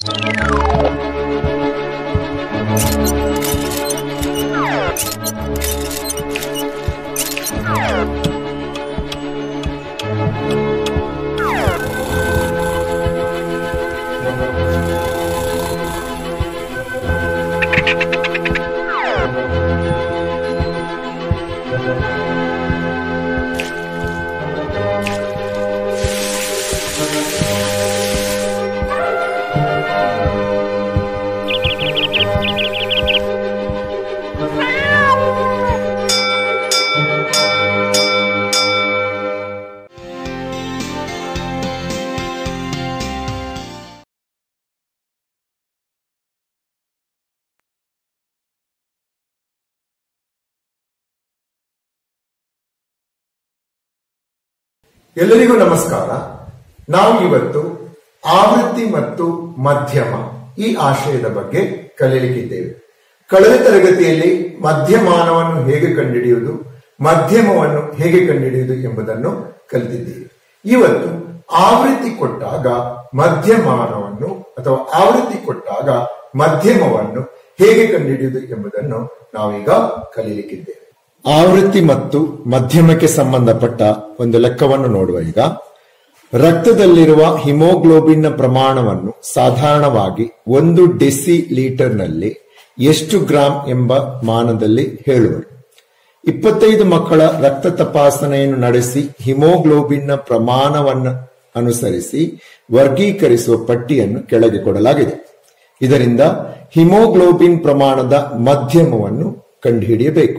ಎಲ್ಲರಿಗೂ ನಮಸ್ಕಾರ ನಾವು ಇವತ್ತು ಆವೃತ್ತಿ ಮತ್ತು ಮಧ್ಯಮ ಈ ಆಶಯದ ಬಗ್ಗೆ ಕಲಿಯಲಿಕ್ಕಿದ್ದೇವೆ ಕಳೆದ ತರಗತಿಯಲ್ಲಿ ಮಧ್ಯಮಾನವನ್ನು ಹೇಗೆ ಕಂಡುಹಿಡಿಯುವುದು ಮಧ್ಯಮವನ್ನು ಹೇಗೆ ಕಂಡುಹಿಡಿಯುವುದು ಎಂಬುದನ್ನು ಕಲಿತಿದ್ದೇವೆ ಇವತ್ತು ಆವೃತ್ತಿ ಕೊಟ್ಟಾಗ ಮಧ್ಯಮಾನವನ್ನು ಅಥವಾ ಆವೃತ್ತಿ ಕೊಟ್ಟಾಗ ಮಧ್ಯಮವನ್ನು ಹೇಗೆ ಕಂಡುಹಿಡಿಯುವುದು ಎಂಬುದನ್ನು ನಾವೀಗ ಕಲಿಯಲಿಕ್ಕಿದ್ದೇವೆ ಆವೃತ್ತಿ ಮತ್ತು ಮಧ್ಯಮಕ್ಕೆ ಸಂಬಂಧಪಟ್ಟ ಒಂದು ಲೆಕ್ಕವನ್ನು ನೋಡುವ ಈಗ ರಕ್ತದಲ್ಲಿರುವ ಹಿಮೋಗ್ಲೋಬಿನ್ನ ಪ್ರಮಾಣವನ್ನು ಸಾಧಾರಣವಾಗಿ ಒಂದು ಡೆಸಿ ಲೀಟರ್ನಲ್ಲಿ ಎಷ್ಟು ಗ್ರಾಂ ಎಂಬ ಮಾನದಲ್ಲಿ ಹೇಳುವರು ಇಪ್ಪತ್ತೈದು ಮಕ್ಕಳ ರಕ್ತ ತಪಾಸಣೆಯನ್ನು ನಡೆಸಿ ಹಿಮೋಗ್ಲೋಬಿನ್ನ ಪ್ರಮಾಣವನ್ನು ಅನುಸರಿಸಿ ವರ್ಗೀಕರಿಸುವ ಪಟ್ಟಿಯನ್ನು ಕೆಳಗೆ ಕೊಡಲಾಗಿದೆ ಇದರಿಂದ ಹಿಮೋಗ್ಲೋಬಿನ್ ಪ್ರಮಾಣದ ಮಧ್ಯಮವನ್ನು ಕಂಡುಹಿಡಿಯಬೇಕು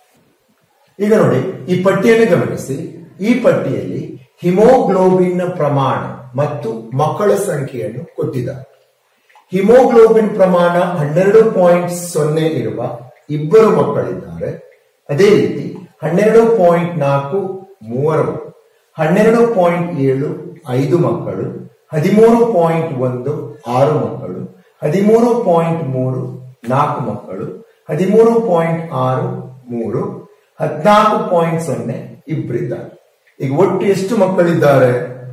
ಈಗ ನೋಡಿ ಈ ಪಟ್ಟಿಯನ್ನು ಗಮನಿಸಿ ಈ ಪಟ್ಟಿಯಲ್ಲಿ ಹಿಮೋಗ್ಲೋಬಿನ್ ಪ್ರಮಾಣ ಮತ್ತು ಮಕ್ಕಳ ಸಂಖ್ಯೆಯನ್ನು ಕೊಟ್ಟಿದ್ದಾರೆ ಹಿಮೋಗ್ಲೋಬಿನ್ ಪ್ರಮಾಣ ಹನ್ನೆರಡು ಪಾಯಿಂಟ್ ಸೊನ್ನೆ ಇರುವ ಇಬ್ಬರು ಮಕ್ಕಳಿದ್ದಾರೆ ಅದೇ ರೀತಿ ಹನ್ನೆರಡು ಪಾಯಿಂಟ್ ನಾಲ್ಕು ಮೂವರು ಹನ್ನೆರಡು ಪಾಯಿಂಟ್ ಏಳು ಐದು ಮಕ್ಕಳು ಹದಿಮೂರು ಪಾಯಿಂಟ್ ಒಂದು ಆರು ಮಕ್ಕಳು ಹದಿಮೂರು ಪಾಯಿಂಟ್ ಮೂರು ನಾಲ್ಕು ಮಕ್ಕಳು ಹದಿಮೂರು ಪಾಯಿಂಟ್ ಆರು ಮೂರು ಹದಿನಾಲ್ಕು ಪಾಯಿಂಟ್ ಸೊನ್ನೆ ಇಬ್ಬರಿದ್ದಾರೆ ಈಗ ಒಟ್ಟು ಎಷ್ಟು ಮಕ್ಕಳಿದ್ದಾರೆ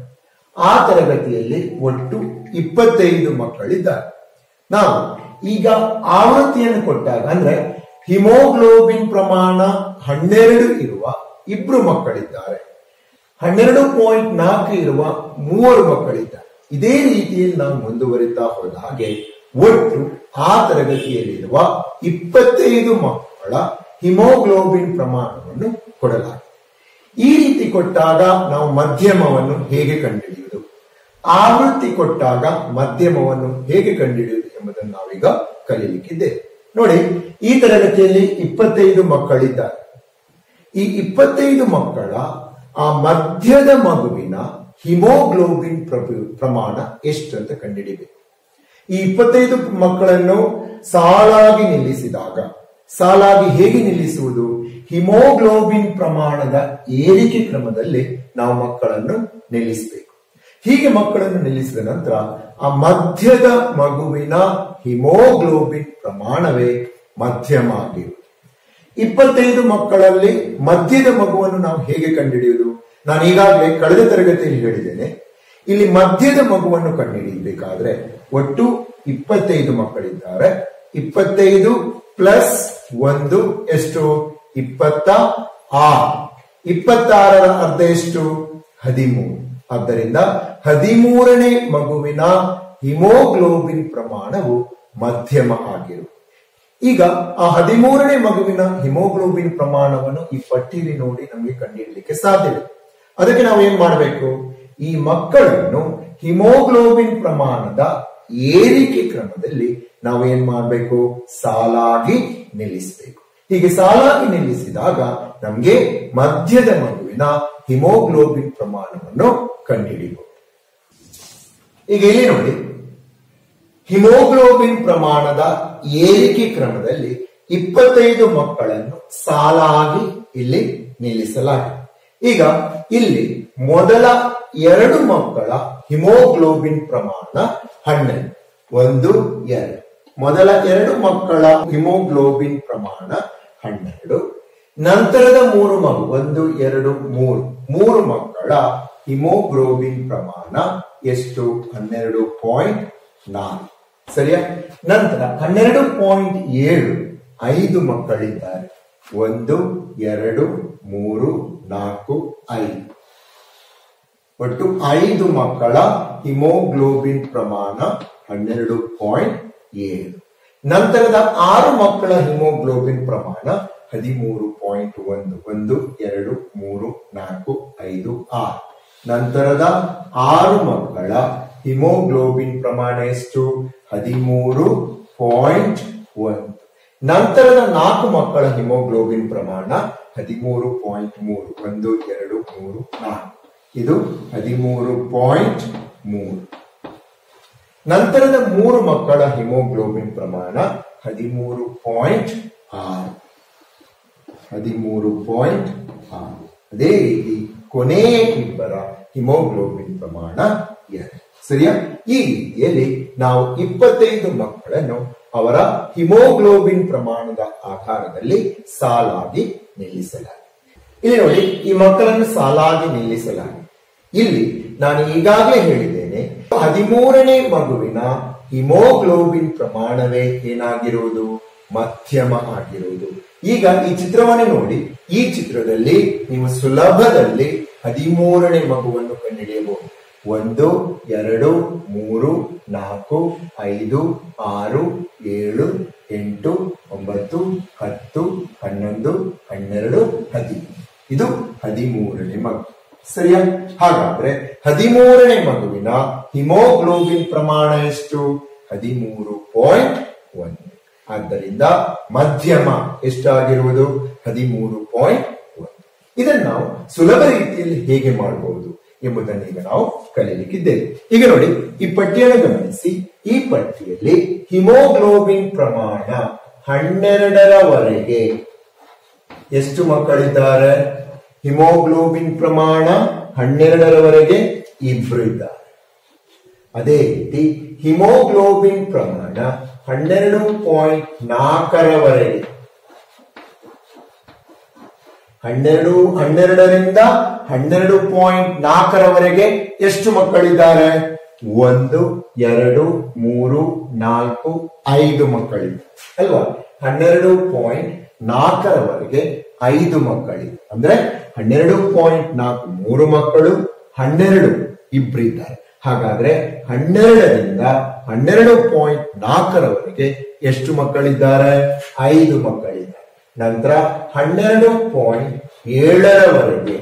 ಆ ತರಗತಿಯಲ್ಲಿ ಒಟ್ಟು ಇಪ್ಪತ್ತೈದು ಮಕ್ಕಳಿದ್ದಾರೆ ನಾವು ಈಗ ಆವೃತ್ತಿಯನ್ನು ಕೊಟ್ಟಾಗ ಅಂದ್ರೆ ಹಿಮೋಗ್ಲೋಬಿನ್ ಪ್ರಮಾಣ ಹನ್ನೆರಡು ಇರುವ ಇಬ್ರು ಮಕ್ಕಳಿದ್ದಾರೆ ಹನ್ನೆರಡು ಪಾಯಿಂಟ್ ನಾಲ್ಕು ಇರುವ ಮೂವರು ಮಕ್ಕಳಿದ್ದಾರೆ ಇದೇ ರೀತಿಯಲ್ಲಿ ನಾವು ಮುಂದುವರಿತಾ ಹೋದ ಹಾಗೆ ಒಟ್ಟು ಆ ತರಗತಿಯಲ್ಲಿರುವ ಇಪ್ಪತ್ತೈದು ಮಕ್ಕಳ ಹಿಮೋಗ್ಲೋಬಿನ್ ಪ್ರಮಾಣವನ್ನು ಕೊಡಲಾಗಿದೆ ಈ ರೀತಿ ಕೊಟ್ಟಾಗ ನಾವು ಮಧ್ಯಮವನ್ನು ಹೇಗೆ ಕಂಡುಹಿಡಿಯುವುದು ಆವೃತ್ತಿ ಕೊಟ್ಟಾಗ ಮಧ್ಯಮವನ್ನು ಹೇಗೆ ಕಂಡುಹಿಡಿಯುವುದು ಎಂಬುದನ್ನು ನಾವೀಗ ಕಲಿಯಲಿಕ್ಕಿದ್ದೇವೆ ನೋಡಿ ಈ ತರಗತಿಯಲ್ಲಿ ಇಪ್ಪತ್ತೈದು ಮಕ್ಕಳಿದ್ದಾರೆ ಈ ಇಪ್ಪತ್ತೈದು ಮಕ್ಕಳ ಆ ಮಧ್ಯದ ಮಗುವಿನ ಹಿಮೋಗ್ಲೋಬಿನ್ ಪ್ರಮಾಣ ಎಷ್ಟು ಅಂತ ಕಂಡುಹಿಡಿಬೇಕು ಈ ಇಪ್ಪತ್ತೈದು ಮಕ್ಕಳನ್ನು ಸಾಲಾಗಿ ನಿಲ್ಲಿಸಿದಾಗ ಸಾಲಾಗಿ ಹೇಗೆ ನಿಲ್ಲಿಸುವುದು ಹಿಮೋಗ್ಲೋಬಿನ್ ಪ್ರಮಾಣದ ಏರಿಕೆ ಕ್ರಮದಲ್ಲಿ ನಾವು ಮಕ್ಕಳನ್ನು ನಿಲ್ಲಿಸಬೇಕು ಹೀಗೆ ಮಕ್ಕಳನ್ನು ನಿಲ್ಲಿಸಿದ ನಂತರ ಆ ಮಧ್ಯದ ಮಗುವಿನ ಹಿಮೋಗ್ಲೋಬಿನ್ ಪ್ರಮಾಣವೇ ಮಧ್ಯಮ ಆಗಿರುವುದು ಇಪ್ಪತ್ತೈದು ಮಕ್ಕಳಲ್ಲಿ ಮಧ್ಯದ ಮಗುವನ್ನು ನಾವು ಹೇಗೆ ಕಂಡುಹಿಡಿಯುವುದು ನಾನು ಈಗಾಗಲೇ ಕಳೆದ ತರಗತಿಯಲ್ಲಿ ಹೇಳಿದ್ದೇನೆ ಇಲ್ಲಿ ಮಧ್ಯದ ಮಗುವನ್ನು ಕಂಡುಹಿಡಿಯಬೇಕಾದ್ರೆ ಒಟ್ಟು ಇಪ್ಪತ್ತೈದು ಮಕ್ಕಳಿದ್ದಾರೆ ಇಪ್ಪತ್ತೈದು ಪ್ಲಸ್ ಒಂದು ಎಷ್ಟು ಇಪ್ಪತ್ತ ಆರು ಇಪ್ಪತ್ತಾರರ ಅರ್ಧ ಎಷ್ಟು ಹದಿಮೂರು ಆದ್ದರಿಂದ ಹದಿಮೂರನೇ ಮಗುವಿನ ಹಿಮೋಗ್ಲೋಬಿನ್ ಪ್ರಮಾಣವು ಮಧ್ಯಮ ಆಗಿರುವುದು ಈಗ ಆ ಹದಿಮೂರನೇ ಮಗುವಿನ ಹಿಮೋಗ್ಲೋಬಿನ್ ಪ್ರಮಾಣವನ್ನು ಈ ಪಟ್ಟಿಯಲ್ಲಿ ನೋಡಿ ನಮಗೆ ಕಂಡುಹಿಡಲಿಕ್ಕೆ ಸಾಧ್ಯವಿದೆ ಅದಕ್ಕೆ ನಾವು ಏನ್ ಮಾಡಬೇಕು ಈ ಮಕ್ಕಳನ್ನು ಹಿಮೋಗ್ಲೋಬಿನ್ ಪ್ರಮಾಣದ ಏರಿಕೆ ಕ್ರಮದಲ್ಲಿ ನಾವು ಏನ್ ಮಾಡಬೇಕು ಸಾಲಾಗಿ ನಿಲ್ಲಿಸಬೇಕು ಹೀಗೆ ಸಾಲಾಗಿ ನಿಲ್ಲಿಸಿದಾಗ ನಮಗೆ ಮಧ್ಯದ ಮಗುವಿನ ಹಿಮೋಗ್ಲೋಬಿನ್ ಪ್ರಮಾಣವನ್ನು ಕಂಡುಹಿಡಿಯಬಹುದು ಈಗ ಇಲ್ಲಿ ನೋಡಿ ಹಿಮೋಗ್ಲೋಬಿನ್ ಪ್ರಮಾಣದ ಏರಿಕೆ ಕ್ರಮದಲ್ಲಿ ಇಪ್ಪತ್ತೈದು ಮಕ್ಕಳನ್ನು ಸಾಲಾಗಿ ಇಲ್ಲಿ ನಿಲ್ಲಿಸಲಾಗಿದೆ ಈಗ ಇಲ್ಲಿ ಮೊದಲ ಎರಡು ಮಕ್ಕಳ ಹಿಮೋಗ್ಲೋಬಿನ್ ಪ್ರಮಾಣ ಹನ್ನೆರಡು ಒಂದು ಎರಡು ಮೊದಲ ಎರಡು ಮಕ್ಕಳ ಹಿಮೋಗ್ಲೋಬಿನ್ ಪ್ರಮಾಣ ಹನ್ನೆರಡು ನಂತರದ ಮೂರು ಮಗು ಒಂದು ಎರಡು ಮೂರು ಮೂರು ಮಕ್ಕಳ ಹಿಮೋಗ್ಲೋಬಿನ್ ಪ್ರಮಾಣ ಎಷ್ಟು ಹನ್ನೆರಡು ಪಾಯಿಂಟ್ ನಾಲ್ಕು ಸರಿಯಾ ನಂತರ ಹನ್ನೆರಡು ಪಾಯಿಂಟ್ ಏಳು ಐದು ಮಕ್ಕಳಿದ್ದಾರೆ ಒಂದು ಎರಡು ಮೂರು ನಾಲ್ಕು ಐದು ಒಟ್ಟು ಐದು ಮಕ್ಕಳ ಹಿಮೋಗ್ಲೋಬಿನ್ ಪ್ರಮಾಣ ಹನ್ನೆರಡು ಪಾಯಿಂಟ್ ಏಳು ನಂತರದ ಆರು ಮಕ್ಕಳ ಹಿಮೋಗ್ಲೋಬಿನ್ ಪ್ರಮಾಣ ಹದಿಮೂರು ಪಾಯಿಂಟ್ ಒಂದು ಒಂದು ಎರಡು ಮೂರು ನಾಲ್ಕು ಐದು ಆರು ನಂತರದ ಆರು ಮಕ್ಕಳ ಹಿಮೋಗ್ಲೋಬಿನ್ ಪ್ರಮಾಣ ಎಷ್ಟು ಹದಿಮೂರು ಪಾಯಿಂಟ್ ಒಂದು ನಂತರದ ನಾಲ್ಕು ಮಕ್ಕಳ ಹಿಮೋಗ್ಲೋಬಿನ್ ಪ್ರಮಾಣ ಹದಿಮೂರು ಪಾಯಿಂಟ್ ಮೂರು ಒಂದು ಎರಡು ಮೂರು ನಾಲ್ಕು ಇದು ಹದಿಮೂರು ಪಾಯಿಂಟ್ ಮೂರು ನಂತರದ ಮೂರು ಮಕ್ಕಳ ಹಿಮೋಗ್ಲೋಬಿನ್ ಪ್ರಮಾಣ ಹದಿಮೂರು ಪಾಯಿಂಟ್ ಆರು ಹದಿಮೂರು ಪಾಯಿಂಟ್ ಆರು ಅದೇ ರೀತಿ ಕೊನೆಯ ಇಬ್ಬರ ಹಿಮೋಗ್ಲೋಬಿನ್ ಪ್ರಮಾಣ ಎರಡು ಸರಿಯಾ ಈ ರೀತಿಯಲ್ಲಿ ನಾವು ಇಪ್ಪತ್ತೈದು ಮಕ್ಕಳನ್ನು ಅವರ ಹಿಮೋಗ್ಲೋಬಿನ್ ಪ್ರಮಾಣದ ಆಧಾರದಲ್ಲಿ ಸಾಲಾಗಿ ನಿಲ್ಲಿಸಲಾಗಿದೆ ಇಲ್ಲಿ ನೋಡಿ ಈ ಮಕ್ಕಳನ್ನು ಸಾಲಾಗಿ ನಿಲ್ಲಿಸಲಾಗಿದೆ ಇಲ್ಲಿ ನಾನು ಈಗಾಗಲೇ ಹೇಳಿದ್ದೇನೆ ಹದಿಮೂರನೇ ಮಗುವಿನ ಹಿಮೋಗ್ಲೋಬಿನ್ ಪ್ರಮಾಣವೇ ಏನಾಗಿರುವುದು ಮಧ್ಯಮ ಆಗಿರುವುದು ಈಗ ಈ ಚಿತ್ರವನ್ನೇ ನೋಡಿ ಈ ಚಿತ್ರದಲ್ಲಿ ನೀವು ಸುಲಭದಲ್ಲಿ ಹದಿಮೂರನೇ ಮಗುವನ್ನು ಕಂಡುಹಿಡಿಯಬಹುದು ಒಂದು ಎರಡು ಮೂರು ನಾಲ್ಕು ಐದು ಆರು ಏಳು ಎಂಟು ಒಂಬತ್ತು ಹತ್ತು ಹನ್ನೊಂದು ಹನ್ನೆರಡು ಹದಿಮೂರು ಇದು ಹದಿಮೂರನೇ ಮಗು ಸರಿಯಾ ಹಾಗಾದ್ರೆ ಹದಿಮೂರನೇ ಮಗುವಿನ ಹಿಮೋಗ್ಲೋಬಿನ್ ಪ್ರಮಾಣ ಎಷ್ಟು ಹದಿಮೂರು ಪಾಯಿಂಟ್ ಒಂದು ಆದ್ದರಿಂದ ಮಧ್ಯಮ ಎಷ್ಟಾಗಿರುವುದು ಹದಿಮೂರು ಪಾಯಿಂಟ್ ಒಂದು ಇದನ್ನು ನಾವು ಸುಲಭ ರೀತಿಯಲ್ಲಿ ಹೇಗೆ ಮಾಡಬಹುದು ಎಂಬುದನ್ನು ಈಗ ನಾವು ಕಲಿಯಲಿಕ್ಕಿದ್ದೇವೆ ಈಗ ನೋಡಿ ಈ ಪಟ್ಟಿಯನ್ನು ಗಮನಿಸಿ ಈ ಪಟ್ಟಿಯಲ್ಲಿ ಹಿಮೋಗ್ಲೋಬಿನ್ ಪ್ರಮಾಣ ಹನ್ನೆರಡರವರೆಗೆ ಎಷ್ಟು ಮಕ್ಕಳಿದ್ದಾರೆ ಹಿಮೋಗ್ಲೋಬಿನ್ ಪ್ರಮಾಣ ಹನ್ನೆರಡರವರೆಗೆ ಇಬ್ರು ಇದ್ದಾರೆ ಅದೇ ರೀತಿ ಹಿಮೋಗ್ಲೋಬಿನ್ ಪ್ರಮಾಣ ಹನ್ನೆರಡು ಪಾಯಿಂಟ್ ನಾಲ್ಕರವರೆಗೆ ಹನ್ನೆರಡು ಹನ್ನೆರಡರಿಂದ ಹನ್ನೆರಡು ಪಾಯಿಂಟ್ ನಾಲ್ಕರವರೆಗೆ ಎಷ್ಟು ಮಕ್ಕಳಿದ್ದಾರೆ ಒಂದು ಎರಡು ಮೂರು ನಾಲ್ಕು ಐದು ಮಕ್ಕಳಿದ್ದಾರೆ ಅಲ್ವಾ ಹನ್ನೆರಡು ಪಾಯಿಂಟ್ ನಾಲ್ಕರವರೆಗೆ ಐದು ಮಕ್ಕಳಿದೆ ಅಂದ್ರೆ ಹನ್ನೆರಡು ಪಾಯಿಂಟ್ ನಾಲ್ಕು ಮೂರು ಮಕ್ಕಳು ಹನ್ನೆರಡು ಇಬ್ಬರಿದ್ದಾರೆ ಹಾಗಾದ್ರೆ ಹನ್ನೆರಡರಿಂದ ಹನ್ನೆರಡು ಪಾಯಿಂಟ್ ನಾಲ್ಕರವರೆಗೆ ಎಷ್ಟು ಮಕ್ಕಳಿದ್ದಾರೆ ಐದು ಮಕ್ಕಳಿದ್ದಾರೆ ನಂತರ ಹನ್ನೆರಡು ಪಾಯಿಂಟ್ ಏಳರವರೆಗೆ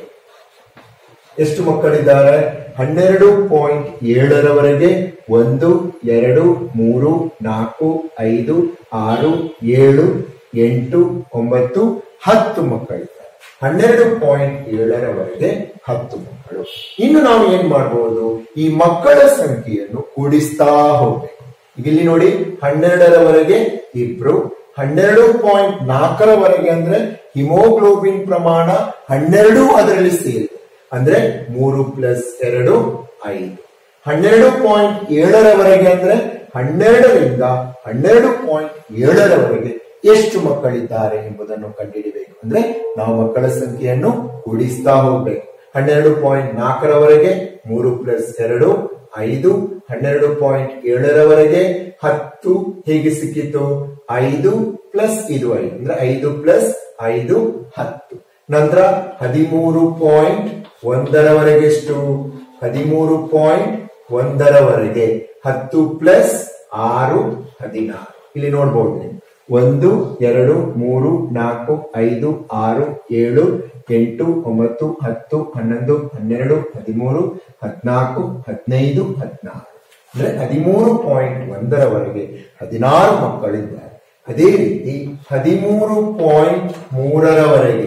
ಎಷ್ಟು ಮಕ್ಕಳಿದ್ದಾರೆ ಹನ್ನೆರಡು ಪಾಯಿಂಟ್ ಏಳರವರೆಗೆ ಒಂದು ಎರಡು ಮೂರು ನಾಲ್ಕು ಐದು ಆರು ಏಳು ಎಂಟು ಒಂಬತ್ತು ಹತ್ತು ಮಕ್ಕಳಿದ್ದಾರೆ ಹನ್ನೆರಡು ಪಾಯಿಂಟ್ ಏಳರವರೆಗೆ ಹತ್ತು ಮಕ್ಕಳು ಇನ್ನು ನಾವು ಏನ್ ಮಾಡಬಹುದು ಈ ಮಕ್ಕಳ ಸಂಖ್ಯೆಯನ್ನು ಕೂಡಿಸ್ತಾ ಹೋಗ್ಬೇಕು ಈಗ ಇಲ್ಲಿ ನೋಡಿ ಹನ್ನೆರಡರವರೆಗೆ ಇಬ್ರು ಹನ್ನೆರಡು ಪಾಯಿಂಟ್ ನಾಲ್ಕರವರೆಗೆ ಅಂದ್ರೆ ಹಿಮೋಗ್ಲೋಬಿನ್ ಪ್ರಮಾಣ ಹನ್ನೆರಡು ಅದರಲ್ಲಿ ಸೇರಿದೆ ಅಂದ್ರೆ ಮೂರು ಪ್ಲಸ್ ಎರಡು ಐದು ಹನ್ನೆರಡು ಪಾಯಿಂಟ್ ಏಳರವರೆಗೆ ಅಂದ್ರೆ ಹನ್ನೆರಡರಿಂದ ಹನ್ನೆರಡು ಪಾಯಿಂಟ್ ಏಳರವರೆಗೆ ಎಷ್ಟು ಮಕ್ಕಳಿದ್ದಾರೆ ಎಂಬುದನ್ನು ಕಂಡುಹಿಡಿಬೇಕು ಅಂದ್ರೆ ನಾವು ಮಕ್ಕಳ ಸಂಖ್ಯೆಯನ್ನು ಕೂಡಿಸ್ತಾ ಹೋಗ್ಬೇಕು ಹನ್ನೆರಡು ಪಾಯಿಂಟ್ ನಾಲ್ಕರವರೆಗೆ ಮೂರು ಪ್ಲಸ್ ಎರಡು ಐದು ಹನ್ನೆರಡು ಪಾಯಿಂಟ್ ಏಳರವರೆಗೆ ಹತ್ತು ಹೇಗೆ ಸಿಕ್ಕಿತು ಐದು ಪ್ಲಸ್ ಇದು ಐದು ಅಂದ್ರೆ ಐದು ಪ್ಲಸ್ ಐದು ಹತ್ತು ನಂತರ ಹದಿಮೂರು ಪಾಯಿಂಟ್ ಒಂದರವರೆಗೆ ಎಷ್ಟು ಹದಿಮೂರು ಪಾಯಿಂಟ್ ಒಂದರವರೆಗೆ ಹತ್ತು ಪ್ಲಸ್ ಆರು ಹದಿನಾರು ಇಲ್ಲಿ ನೋಡ್ಬೋದು ನೀವು ಒಂದು ಎರಡು ಮೂರು ನಾಲ್ಕು ಐದು ಆರು ಏಳು ಎಂಟು ಒಂಬತ್ತು ಹತ್ತು ಹನ್ನೊಂದು ಹನ್ನೆರಡು ಹದಿಮೂರು ಹದಿನಾಲ್ಕು ಹದಿನೈದು ಹದಿನಾರು ಅಂದ್ರೆ ಹದಿಮೂರು ಪಾಯಿಂಟ್ ಒಂದರವರೆಗೆ ಹದಿನಾರು ಮಕ್ಕಳಿದ್ದಾರೆ ಅದೇ ರೀತಿ ಹದಿಮೂರು ಪಾಯಿಂಟ್ ಮೂರರವರೆಗೆ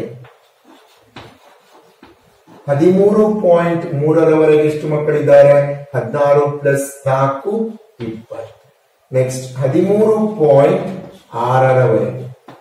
ಹದಿಮೂರು ಪಾಯಿಂಟ್ ಮೂರರವರೆಗೆ ಎಷ್ಟು ಮಕ್ಕಳಿದ್ದಾರೆ ಹದಿನಾರು ಪ್ಲಸ್ ನಾಲ್ಕು ಇಪ್ಪತ್ತು ನೆಕ್ಸ್ಟ್ ಹದಿಮೂರು ಪಾಯಿಂಟ್ ಆರರವರೆಗೆ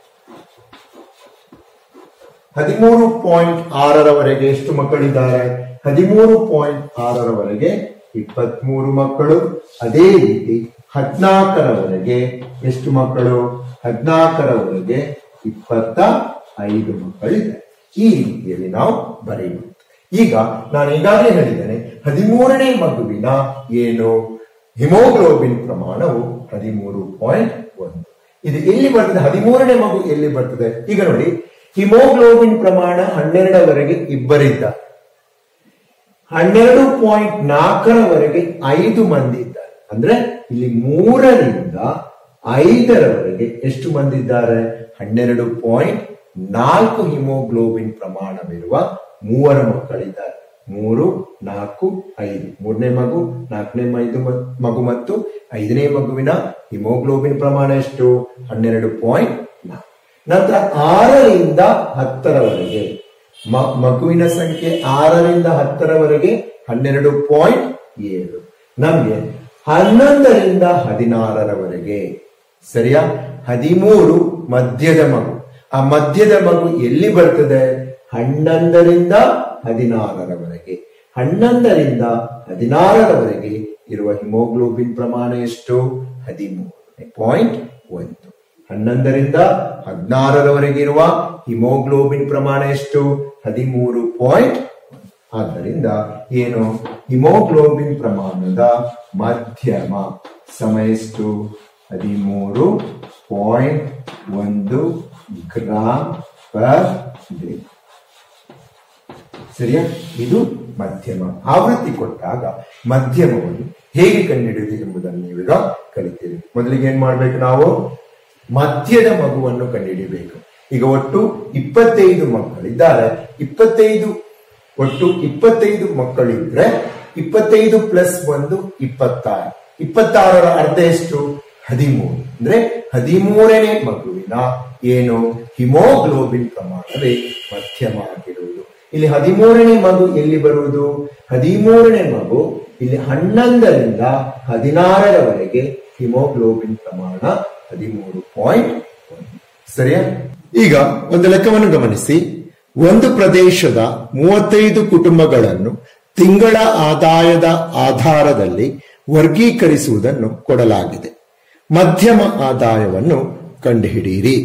ಹದಿಮೂರು ಪಾಯಿಂಟ್ ಆರರವರೆಗೆ ಎಷ್ಟು ಮಕ್ಕಳಿದ್ದಾರೆ ಹದಿಮೂರು ಪಾಯಿಂಟ್ ಆರರವರೆಗೆ ಇಪ್ಪತ್ಮೂರು ಮಕ್ಕಳು ಅದೇ ರೀತಿ ಹದಿನಾಲ್ಕರವರೆಗೆ ಎಷ್ಟು ಮಕ್ಕಳು ಹದಿನಾಲ್ಕರವರೆಗೆ ಇಪ್ಪತ್ತ ಐದು ಮಕ್ಕಳಿದೆ ಈ ರೀತಿಯಲ್ಲಿ ನಾವು ಬರೆಯುವುದು ಈಗ ನಾನು ಈಗಾಗಲೇ ಹೇಳಿದ್ದೇನೆ ಹದಿಮೂರನೇ ಮಗುವಿನ ಏನು ಹಿಮೋಗ್ಲೋಬಿನ್ ಪ್ರಮಾಣವು ಹದಿಮೂರು ಪಾಯಿಂಟ್ ಒಂದು ಇದು ಎಲ್ಲಿ ಬರ್ತದೆ ಹದಿಮೂರನೇ ಮಗು ಎಲ್ಲಿ ಬರ್ತದೆ ಈಗ ನೋಡಿ ಹಿಮೋಗ್ಲೋಬಿನ್ ಪ್ರಮಾಣ ಹನ್ನೆರಡವರೆಗೆ ಇಬ್ಬರಿದ್ದಾರೆ ಹನ್ನೆರಡು ಪಾಯಿಂಟ್ ನಾಲ್ಕರವರೆಗೆ ಐದು ಮಂದಿ ಇದ್ದಾರೆ ಅಂದ್ರೆ ಇಲ್ಲಿ ಮೂರರಿಂದ ಐದರವರೆಗೆ ಎಷ್ಟು ಮಂದಿ ಇದ್ದಾರೆ ಹನ್ನೆರಡು ಪಾಯಿಂಟ್ ನಾಲ್ಕು ಹಿಮೋಗ್ಲೋಬಿನ್ ಪ್ರಮಾಣವಿರುವ ಮೂವರ ಮಕ್ಕಳಿದ್ದಾರೆ ಮೂರು ನಾಲ್ಕು ಐದು ಮೂರನೇ ಮಗು ನಾಲ್ಕನೇ ಐದು ಮಗು ಮತ್ತು ಐದನೇ ಮಗುವಿನ ಹಿಮೋಗ್ಲೋಬಿನ್ ಪ್ರಮಾಣ ಎಷ್ಟು ಹನ್ನೆರಡು ಪಾಯಿಂಟ್ ನಾಲ್ಕು ನಂತರ ಆರರಿಂದ ಹತ್ತರವರೆಗೆ ಮ- ಮಗುವಿನ ಸಂಖ್ಯೆ ಆರರಿಂದ ಹತ್ತರವರೆಗೆ ಹನ್ನೆರಡು ಪಾಯಿಂಟ್ ಏಳು ನಮ್ಗೆ ಹನ್ನೊಂದರಿಂದ ಹದಿನಾರರವರೆಗೆ ಸರಿಯಾ ಹದಿಮೂರು ಮಧ್ಯದ ಮಗು ಆ ಮಧ್ಯದ ಮಗು ಎಲ್ಲಿ ಬರ್ತದೆ ಹನ್ನೊಂದರಿಂದ ಹದಿನಾರರವರೆಗೆ ಹನ್ನೊಂದರಿಂದ ಹದಿನಾರರವರೆಗೆ ಇರುವ ಹಿಮೋಗ್ಲೋಬಿನ್ ಪ್ರಮಾಣ ಎಷ್ಟು ಹದಿಮೂರು ಪಾಯಿಂಟ್ ಒಂದು ಹನ್ನೊಂದರಿಂದ ಹದಿನಾರರವರೆಗೆ ಇರುವ ಹಿಮೋಗ್ಲೋಬಿನ್ ಪ್ರಮಾಣ ಎಷ್ಟು ಹದಿಮೂರು ಪಾಯಿಂಟ್ ಆದ್ದರಿಂದ ಏನು ಹಿಮೋಗ್ಲೋಬಿನ್ ಪ್ರಮಾಣದ ಮಧ್ಯಮ ಸಮ ಎಷ್ಟು ಹದಿಮೂರು ಪಾಯಿಂಟ್ ಒಂದು ಗ್ರಾಮ್ ಪರ್ ಡೇ ಸರಿಯಾ ಇದು ಮಧ್ಯಮ ಆವೃತ್ತಿ ಕೊಟ್ಟಾಗ ಮಧ್ಯಮವನ್ನು ಹೇಗೆ ಕಂಡುಹಿಡಿಯುವುದು ಎಂಬುದನ್ನು ನೀವೀಗ ಕಲಿತೀರಿ ಮೊದಲಿಗೆ ಏನ್ ಮಾಡ್ಬೇಕು ನಾವು ಮಧ್ಯದ ಮಗುವನ್ನು ಕಂಡುಹಿಡಿಯಬೇಕು ಈಗ ಒಟ್ಟು ಇಪ್ಪತ್ತೈದು ಮಕ್ಕಳಿದ್ದಾರೆ ಇಪ್ಪತ್ತೈದು ಒಟ್ಟು ಇಪ್ಪತ್ತೈದು ಮಕ್ಕಳಿದ್ರೆ ಇಪ್ಪತ್ತೈದು ಪ್ಲಸ್ ಒಂದು ಇಪ್ಪತ್ತಾರು ಇಪ್ಪತ್ತಾರರ ಅರ್ಧ ಎಷ್ಟು ಹದಿಮೂರು ಅಂದ್ರೆ ಹದಿಮೂರನೇ ಮಗುವಿನ ಏನು ಹಿಮೋಗ್ಲೋಬಿನ್ ಪ್ರಮಾಣವೇ ಮಧ್ಯಮ ಆಗಿರುವುದು ಇಲ್ಲಿ ಹದಿಮೂರನೇ ಮಗು ಎಲ್ಲಿ ಬರುವುದು ಹದಿಮೂರನೇ ಮಗು ಇಲ್ಲಿ ಹನ್ನೊಂದರಿಂದ ಹದಿನಾರರವರೆಗೆ ಹಿಮೋಗ್ಲೋಬಿನ್ ಪ್ರಮಾಣ ಹದಿಮೂರು ಪಾಯಿಂಟ್ ಸರಿಯಾ ಈಗ ಒಂದು ಲೆಕ್ಕವನ್ನು ಗಮನಿಸಿ ಒಂದು ಪ್ರದೇಶದ ಮೂವತ್ತೈದು ಕುಟುಂಬಗಳನ್ನು ತಿಂಗಳ ಆದಾಯದ ಆಧಾರದಲ್ಲಿ ವರ್ಗೀಕರಿಸುವುದನ್ನು ಕೊಡಲಾಗಿದೆ ಮಧ್ಯಮ ಆದಾಯವನ್ನು ಕಂಡುಹಿಡಿಯಿರಿ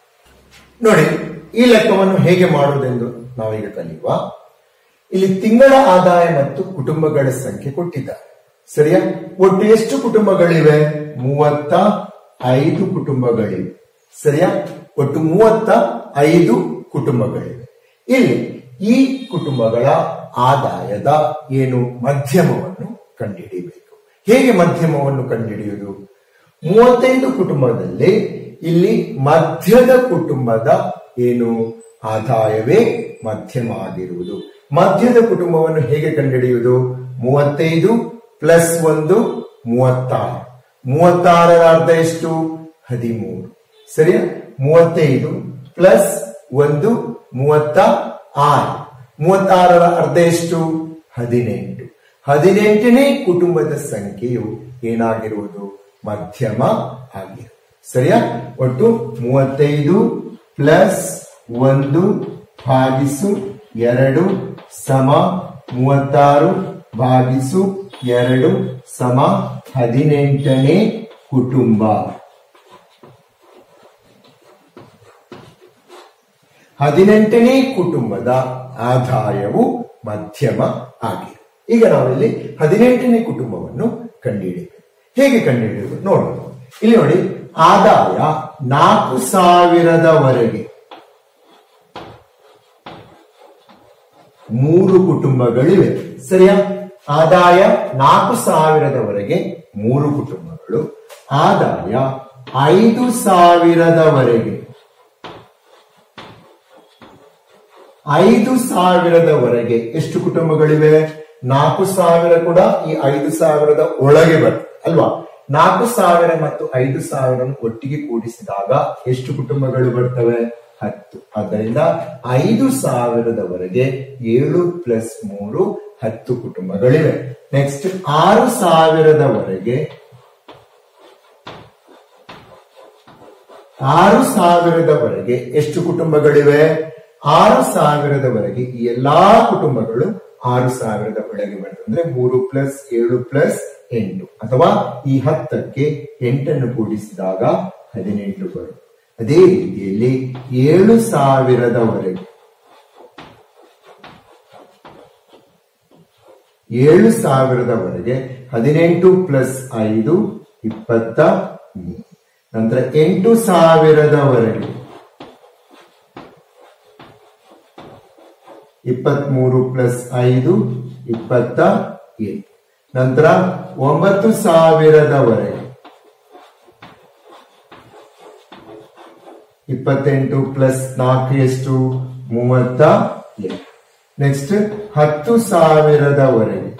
ನೋಡಿ ಈ ಲೆಕ್ಕವನ್ನು ಹೇಗೆ ಮಾಡುವುದೆಂದು ನಾವೀಗ ಕಲಿಯುವ ಇಲ್ಲಿ ತಿಂಗಳ ಆದಾಯ ಮತ್ತು ಕುಟುಂಬಗಳ ಸಂಖ್ಯೆ ಕೊಟ್ಟಿದ್ದಾರೆ ಸರಿಯಾ ಒಟ್ಟು ಎಷ್ಟು ಕುಟುಂಬಗಳಿವೆ ಮೂವತ್ತ ಐದು ಕುಟುಂಬಗಳಿವೆ ಸರಿಯಾ ಒಟ್ಟು ಮೂವತ್ತ ಐದು ಕುಟುಂಬಗಳಿವೆ ಇಲ್ಲಿ ಈ ಕುಟುಂಬಗಳ ಆದಾಯದ ಏನು ಮಧ್ಯಮವನ್ನು ಕಂಡುಹಿಡಿಯಬೇಕು ಹೇಗೆ ಮಧ್ಯಮವನ್ನು ಕಂಡುಹಿಡಿಯುವುದು ಮೂವತ್ತೈದು ಕುಟುಂಬದಲ್ಲಿ ಇಲ್ಲಿ ಮಧ್ಯದ ಕುಟುಂಬದ ಏನು ಆದಾಯವೇ ಮಧ್ಯಮ ಆಗಿರುವುದು ಮಧ್ಯದ ಕುಟುಂಬವನ್ನು ಹೇಗೆ ಕಂಡುಹಿಡಿಯುವುದು ಮೂವತ್ತೈದು ಪ್ಲಸ್ ಒಂದು ಮೂವತ್ತಾರು ಮೂವತ್ತಾರರ ಅರ್ಧ ಎಷ್ಟು ಹದಿಮೂರು ಸರಿಯಾ ಮೂವತ್ತೈದು ಪ್ಲಸ್ ಒಂದು ಮೂವತ್ತ ಆರು ಮೂವತ್ತಾರರ ಅರ್ಧ ಎಷ್ಟು ಹದಿನೆಂಟು ಹದಿನೆಂಟನೇ ಕುಟುಂಬದ ಸಂಖ್ಯೆಯು ಏನಾಗಿರುವುದು ಮಧ್ಯಮ ಆಗಿದೆ ಸರಿಯಾ ಒಟ್ಟು ಮೂವತ್ತೈದು ಪ್ಲಸ್ ಒಂದು ಭಾಗಿಸು ಎರಡು ಸಮ ಮೂವತ್ತಾರು ಭಾಗಿಸು ಎರಡು ಸಮ ಹದಿನೆಂಟನೇ ಕುಟುಂಬ ಹದಿನೆಂಟನೇ ಕುಟುಂಬದ ಆದಾಯವು ಮಧ್ಯಮ ಆಗಿದೆ ಈಗ ನಾವಿಲ್ಲಿ ಹದಿನೆಂಟನೇ ಕುಟುಂಬವನ್ನು ಕಂಡುಹಿಡಿಯಬೇಕು ಹೇಗೆ ಕಂಡುಹಿಡಿಯುವುದು ನೋಡೋಣ ಇಲ್ಲಿ ನೋಡಿ ಆದಾಯ ನಾಲ್ಕು ಸಾವಿರದವರೆಗೆ ಮೂರು ಕುಟುಂಬಗಳಿವೆ ಸರಿಯಾ ಆದಾಯ ನಾಲ್ಕು ಸಾವಿರದವರೆಗೆ ಮೂರು ಕುಟುಂಬಗಳು ಆದಾಯ ಐದು ಸಾವಿರದವರೆಗೆ ಐದು ಸಾವಿರದವರೆಗೆ ಎಷ್ಟು ಕುಟುಂಬಗಳಿವೆ ನಾಲ್ಕು ಸಾವಿರ ಕೂಡ ಈ ಐದು ಸಾವಿರದ ಒಳಗೆ ಬರ್ತದೆ ಅಲ್ವಾ ನಾಲ್ಕು ಸಾವಿರ ಮತ್ತು ಐದು ಸಾವಿರ ಒಟ್ಟಿಗೆ ಕೂಡಿಸಿದಾಗ ಎಷ್ಟು ಕುಟುಂಬಗಳು ಬರ್ತವೆ ಹತ್ತು ಆದ್ದರಿಂದ ಐದು ಸಾವಿರದವರೆಗೆ ಏಳು ಪ್ಲಸ್ ಮೂರು ಹತ್ತು ಕುಟುಂಬಗಳಿವೆ ನೆಕ್ಸ್ಟ್ ಆರು ಸಾವಿರದವರೆಗೆ ಆರು ಸಾವಿರದವರೆಗೆ ಎಷ್ಟು ಕುಟುಂಬಗಳಿವೆ ಆರು ಸಾವಿರದವರೆಗೆ ಈ ಎಲ್ಲಾ ಕುಟುಂಬಗಳು ಆರು ಸಾವಿರದ ಒಳಗೆ ಬರ್ತದೆ ಅಂದ್ರೆ ಮೂರು ಪ್ಲಸ್ ಏಳು ಪ್ಲಸ್ ಎಂಟು ಅಥವಾ ಈ ಹತ್ತಕ್ಕೆ ಎಂಟನ್ನು ಕೂಡಿಸಿದಾಗ ಹದಿನೆಂಟು ಬರುತ್ತೆ ಅದೇ ರೀತಿಯಲ್ಲಿ ಏಳು ಸಾವಿರದವರೆಗೆ ಏಳು ಸಾವಿರದವರೆಗೆ ಹದಿನೆಂಟು ಪ್ಲಸ್ ಐದು ಇಪ್ಪತ್ತ ಮೂರು ನಂತರ ಎಂಟು ಸಾವಿರದವರೆಗೆ ಇಪ್ಪತ್ಮೂರು ಪ್ಲಸ್ ಐದು ಇಪ್ಪತ್ತ ಏಳು ನಂತರ ಒಂಬತ್ತು ಸಾವಿರದವರೆಗೆ ಇಪ್ಪತ್ತೆಂಟು ಪ್ಲಸ್ ನಾಲ್ಕು ಎಷ್ಟು ಮೂವತ್ತ ಏಳು ನೆಕ್ಸ್ಟ್ ಹತ್ತು ಸಾವಿರದವರೆಗೆ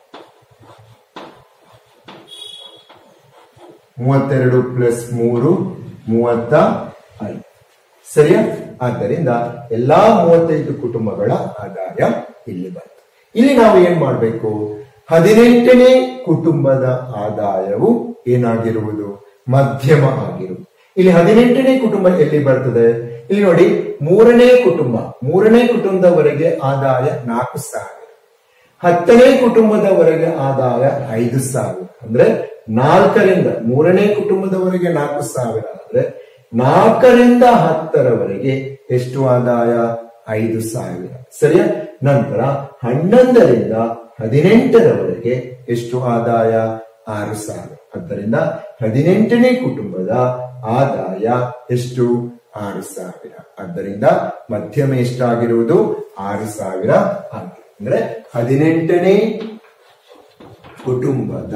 ಮೂವತ್ತೆರಡು ಪ್ಲಸ್ ಮೂರು ಮೂವತ್ತ ಐದು ಸರಿಯಾ ಆದ್ದರಿಂದ ಎಲ್ಲಾ ಮೂವತ್ತೈದು ಕುಟುಂಬಗಳ ಆದಾಯ ಇಲ್ಲಿ ಬಂತು ಇಲ್ಲಿ ನಾವು ಏನ್ ಮಾಡಬೇಕು ಹದಿನೆಂಟನೇ ಕುಟುಂಬದ ಆದಾಯವು ಏನಾಗಿರುವುದು ಮಧ್ಯಮ ಆಗಿರುವುದು ಇಲ್ಲಿ ಹದಿನೆಂಟನೇ ಕುಟುಂಬ ಎಲ್ಲಿ ಬರ್ತದೆ ಇಲ್ಲಿ ನೋಡಿ ಮೂರನೇ ಕುಟುಂಬ ಮೂರನೇ ಕುಟುಂಬದವರೆಗೆ ಆದಾಯ ನಾಲ್ಕು ಸಾವಿರ ಹತ್ತನೇ ಕುಟುಂಬದವರೆಗೆ ಆದಾಯ ಐದು ಸಾವಿರ ಅಂದ್ರೆ ನಾಲ್ಕರಿಂದ ಮೂರನೇ ಕುಟುಂಬದವರೆಗೆ ನಾಲ್ಕು ಸಾವಿರ ಅಂದ್ರೆ ನಾಲ್ಕರಿಂದ ಹತ್ತರವರೆಗೆ ಎಷ್ಟು ಆದಾಯ ಐದು ಸಾವಿರ ಸರಿಯಾ ನಂತರ ಹನ್ನೊಂದರಿಂದ ಹದಿನೆಂಟರವರೆಗೆ ಎಷ್ಟು ಆದಾಯ ಆರು ಸಾವಿರ ಆದ್ದರಿಂದ ಹದಿನೆಂಟನೇ ಕುಟುಂಬದ ಆದಾಯ ಎಷ್ಟು ಆರು ಸಾವಿರ ಆದ್ದರಿಂದ ಮಧ್ಯಮ ಎಷ್ಟಾಗಿರುವುದು ಆರು ಸಾವಿರ ಆಗಿದೆ ಅಂದ್ರೆ ಹದಿನೆಂಟನೇ ಕುಟುಂಬದ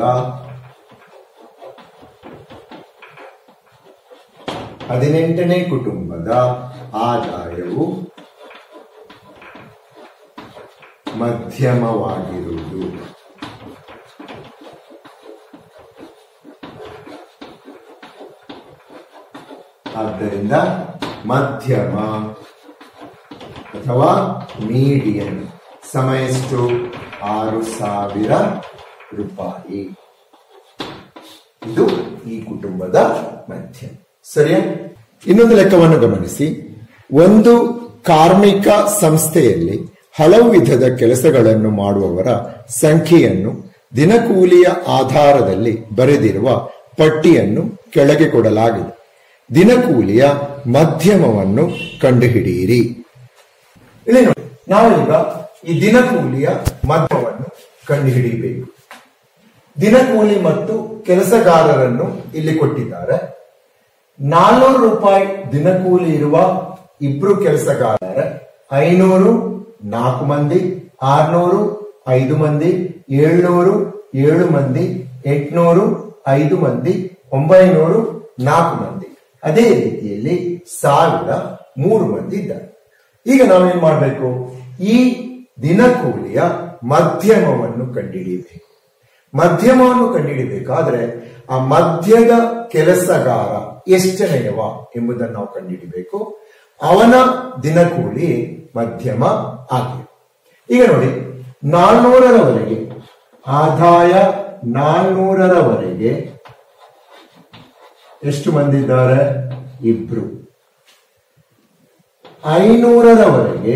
ಹದಿನೆಂಟನೇ ಕುಟುಂಬದ ಆದಾಯವು ಮಧ್ಯಮವಾಗಿರುವುದು ಆದ್ದರಿಂದ ಮಧ್ಯಮ ಅಥವಾ ಮೀಡಿಯನ್ ಸಮಯ ಎಷ್ಟು ಆರು ಸಾವಿರ ರೂಪಾಯಿ ಇದು ಈ ಕುಟುಂಬದ ಮಧ್ಯ ಸರಿಯಾ ಇನ್ನೊಂದು ಲೆಕ್ಕವನ್ನು ಗಮನಿಸಿ ಒಂದು ಕಾರ್ಮಿಕ ಸಂಸ್ಥೆಯಲ್ಲಿ ಹಲವು ವಿಧದ ಕೆಲಸಗಳನ್ನು ಮಾಡುವವರ ಸಂಖ್ಯೆಯನ್ನು ದಿನಕೂಲಿಯ ಆಧಾರದಲ್ಲಿ ಬರೆದಿರುವ ಪಟ್ಟಿಯನ್ನು ಕೆಳಗೆ ಕೊಡಲಾಗಿದೆ ದಿನಕೂಲಿಯ ಮಧ್ಯಮವನ್ನು ಕಂಡುಹಿಡಿಯಿರಿ ಇಲ್ಲಿ ನೋಡಿ ನಾವೀಗ ಈ ದಿನಕೂಲಿಯ ಮಧ್ಯಮವನ್ನು ಕಂಡುಹಿಡಿಯಬೇಕು ದಿನಕೂಲಿ ಮತ್ತು ಕೆಲಸಗಾರರನ್ನು ಇಲ್ಲಿ ಕೊಟ್ಟಿದ್ದಾರೆ ನಾನ್ನೂರು ರೂಪಾಯಿ ದಿನಕೂಲಿ ಇರುವ ಇಬ್ರು ಕೆಲಸಗಾರರ ಐನೂರು ನಾಲ್ಕು ಮಂದಿ ಆರ್ನೂರು ಐದು ಮಂದಿ ಏಳ್ನೂರು ಏಳು ಮಂದಿ ಎಂಟ್ನೂರು ಐದು ಮಂದಿ ಒಂಬೈನೂರು ನಾಲ್ಕು ಮಂದಿ ಅದೇ ರೀತಿಯಲ್ಲಿ ಸಾವಿರ ಮೂರು ಮಂದಿ ಇದ್ದಾರೆ ಈಗ ನಾವೇನ್ ಮಾಡಬೇಕು ಈ ದಿನಕೂಲಿಯ ಮಧ್ಯಮವನ್ನು ಕಂಡುಹಿಡಿಯಬೇಕು ಮಧ್ಯಮವನ್ನು ಕಂಡುಹಿಡಿಬೇಕಾದ್ರೆ ಆ ಮಧ್ಯದ ಕೆಲಸಗಾರ ಎಷ್ಟನೆಯವ ಎಂಬುದನ್ನು ನಾವು ಕಂಡುಹಿಡಿಬೇಕು ಅವನ ದಿನಕೂಲಿ ಮಧ್ಯಮ ಆಗಿದೆ ಈಗ ನೋಡಿ ನಾಲ್ನೂರರವರೆಗೆ ಆದಾಯ ನಾಲ್ನೂರರವರೆಗೆ ಎಷ್ಟು ಮಂದಿ ಇದ್ದಾರೆ ಇಬ್ರು ಐನೂರರವರೆಗೆ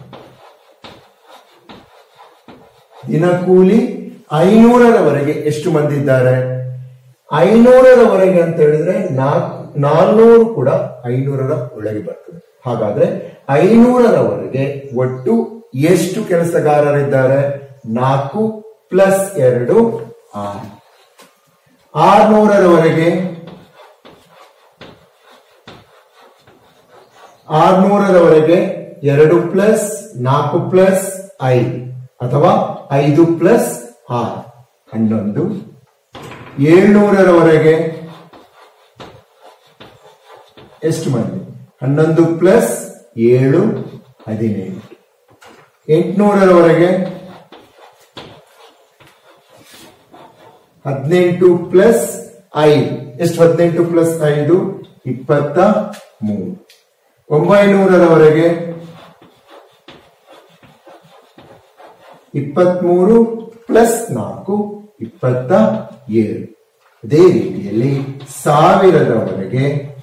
ದಿನಕೂಲಿ ಐನೂರರವರೆಗೆ ಎಷ್ಟು ಮಂದಿ ಇದ್ದಾರೆ ಐನೂರರವರೆಗೆ ಅಂತ ಹೇಳಿದ್ರೆ ನಾಲ್ಕು ನಾಲ್ನೂರು ಕೂಡ ಐನೂರರ ಒಳಗೆ ಬರ್ತದೆ ಹಾಗಾದ್ರೆ ಐನೂರರವರೆಗೆ ಒಟ್ಟು ಎಷ್ಟು ಕೆಲಸಗಾರರಿದ್ದಾರೆ ನಾಲ್ಕು ಪ್ಲಸ್ ಎರಡು ಆರು ಆರ್ನೂರರವರೆಗೆ ಆರ್ನೂರರವರೆಗೆ ಎರಡು ಪ್ಲಸ್ ನಾಲ್ಕು ಪ್ಲಸ್ ಐದು ಅಥವಾ ಐದು ಪ್ಲಸ್ ಆರು ಹನ್ನೊಂದು ಏಳ್ನೂರರವರೆಗೆ ಎಷ್ಟು ಮಂದಿ ಹನ್ನೊಂದು ಪ್ಲಸ್ ಏಳು ಹದಿನೆಂಟು ಎಂಟುನೂರರವರೆಗೆ ಹದಿನೆಂಟು ಪ್ಲಸ್ ಐದು ಎಷ್ಟು ಹದಿನೆಂಟು ಪ್ಲಸ್ ಐದು ಇಪ್ಪತ್ತ ಮೂರು ಒಂಬೈನೂರರವರೆಗೆ ಇಪ್ಪತ್ಮೂರು ಪ್ಲಸ್ ನಾಲ್ಕು ಇಪ್ಪತ್ತ ಏಳು ಅದೇ ರೀತಿಯಲ್ಲಿ ಸಾವಿರದವರೆಗೆ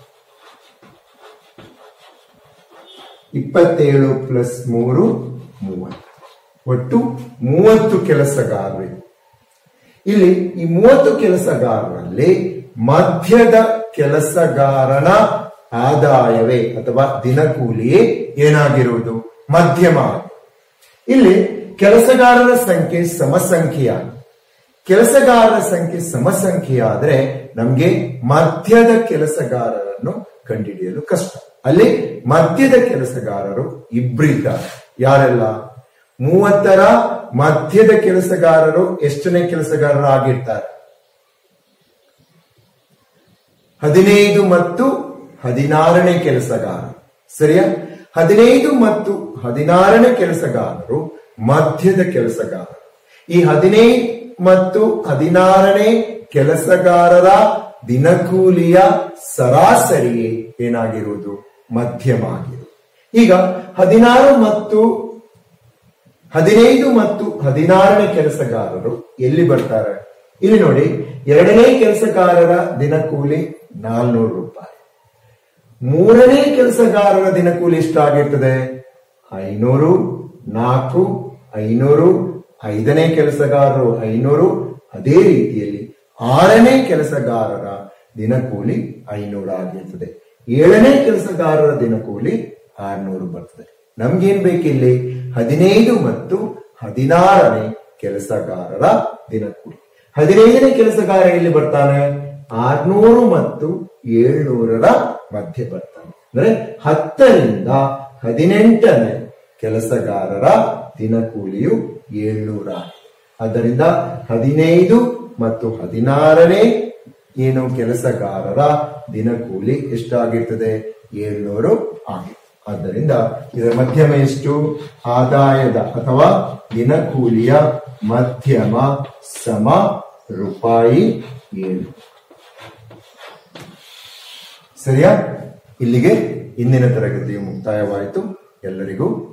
ಇಪ್ಪತ್ತೇಳು ಪ್ಲಸ್ ಮೂರು ಮೂವತ್ತು ಒಟ್ಟು ಮೂವತ್ತು ಕೆಲಸಗಾರರು ಇಲ್ಲಿ ಈ ಮೂವತ್ತು ಕೆಲಸಗಾರರಲ್ಲಿ ಮಧ್ಯದ ಕೆಲಸಗಾರನ ಆದಾಯವೇ ಅಥವಾ ದಿನಕೂಲಿಯೇ ಏನಾಗಿರುವುದು ಮಧ್ಯಮ ಇಲ್ಲಿ ಕೆಲಸಗಾರರ ಸಂಖ್ಯೆ ಸಮಸಂಖ್ಯೆಯಾಗಿ ಕೆಲಸಗಾರರ ಸಂಖ್ಯೆ ಸಮಸಂಖ್ಯೆಯಾದ್ರೆ ನಮ್ಗೆ ಮಧ್ಯದ ಕೆಲಸಗಾರರನ್ನು ಕಂಡುಹಿಡಿಯಲು ಕಷ್ಟ ಅಲ್ಲಿ ಮಧ್ಯದ ಕೆಲಸಗಾರರು ಇಬ್ಬರಿದ್ದಾರೆ ಯಾರೆಲ್ಲ ಮೂವತ್ತರ ಮಧ್ಯದ ಕೆಲಸಗಾರರು ಎಷ್ಟನೇ ಕೆಲಸಗಾರರಾಗಿರ್ತಾರೆ ಹದಿನೈದು ಮತ್ತು ಹದಿನಾರನೇ ಕೆಲಸಗಾರ ಸರಿಯಾ ಹದಿನೈದು ಮತ್ತು ಹದಿನಾರನೇ ಕೆಲಸಗಾರರು ಮಧ್ಯದ ಕೆಲಸಗಾರ ಈ ಹದಿನೈದು ಮತ್ತು ಹದಿನಾರನೇ ಕೆಲಸಗಾರರ ದಿನಕೂಲಿಯ ಸರಾಸರಿ ಏನಾಗಿರುವುದು ಮಧ್ಯಮ ಆಗಿರುವುದು ಈಗ ಹದಿನಾರು ಮತ್ತು ಹದಿನೈದು ಮತ್ತು ಹದಿನಾರನೇ ಕೆಲಸಗಾರರು ಎಲ್ಲಿ ಬರ್ತಾರೆ ಇಲ್ಲಿ ನೋಡಿ ಎರಡನೇ ಕೆಲಸಗಾರರ ದಿನಕೂಲಿ ನಾಲ್ನೂರು ರೂಪಾಯಿ ಮೂರನೇ ಕೆಲಸಗಾರರ ದಿನಕೂಲಿ ಎಷ್ಟಾಗಿರ್ತದೆ ಐನೂರು ನಾಲ್ಕು ಐನೂರು ಐದನೇ ಕೆಲಸಗಾರರು ಐನೂರು ಅದೇ ರೀತಿಯಲ್ಲಿ ಆರನೇ ಕೆಲಸಗಾರರ ದಿನಕೂಲಿ ಐನೂರು ಆಗಿರ್ತದೆ ಏಳನೇ ಕೆಲಸಗಾರರ ದಿನಕೂಲಿ ಆರ್ನೂರು ಬರ್ತದೆ ನಮ್ಗೇನ್ ಬೇಕಿಲ್ಲಿ ಹದಿನೈದು ಮತ್ತು ಹದಿನಾರನೇ ಕೆಲಸಗಾರರ ದಿನಕೂಲಿ ಹದಿನೈದನೇ ಕೆಲಸಗಾರ ಎಲ್ಲಿ ಬರ್ತಾನೆ ಆರ್ನೂರು ಮತ್ತು ಏಳ್ನೂರರ ಮಧ್ಯೆ ಬರ್ತಾನೆ ಅಂದ್ರೆ ಹತ್ತರಿಂದ ಹದಿನೆಂಟನೇ ಕೆಲಸಗಾರರ ದಿನಕೂಲಿಯು ಏಳ್ನೂರ ಆದ್ದರಿಂದ ಹದಿನೈದು ಮತ್ತು ಹದಿನಾರನೇ ಏನು ಕೆಲಸಗಾರರ ದಿನಕೂಲಿ ಎಷ್ಟಾಗಿರ್ತದೆ ಏಳ್ನೂರು ಆಗಿದೆ ಆದ್ದರಿಂದ ಇದರ ಮಧ್ಯಮ ಎಷ್ಟು ಆದಾಯದ ಅಥವಾ ದಿನಕೂಲಿಯ ಮಧ್ಯಮ ಸಮ ರೂಪಾಯಿ ಏಳು ಸರಿಯಾ ಇಲ್ಲಿಗೆ ಇಂದಿನ ತರಗತಿಯು ಮುಕ್ತಾಯವಾಯಿತು ಎಲ್ಲರಿಗೂ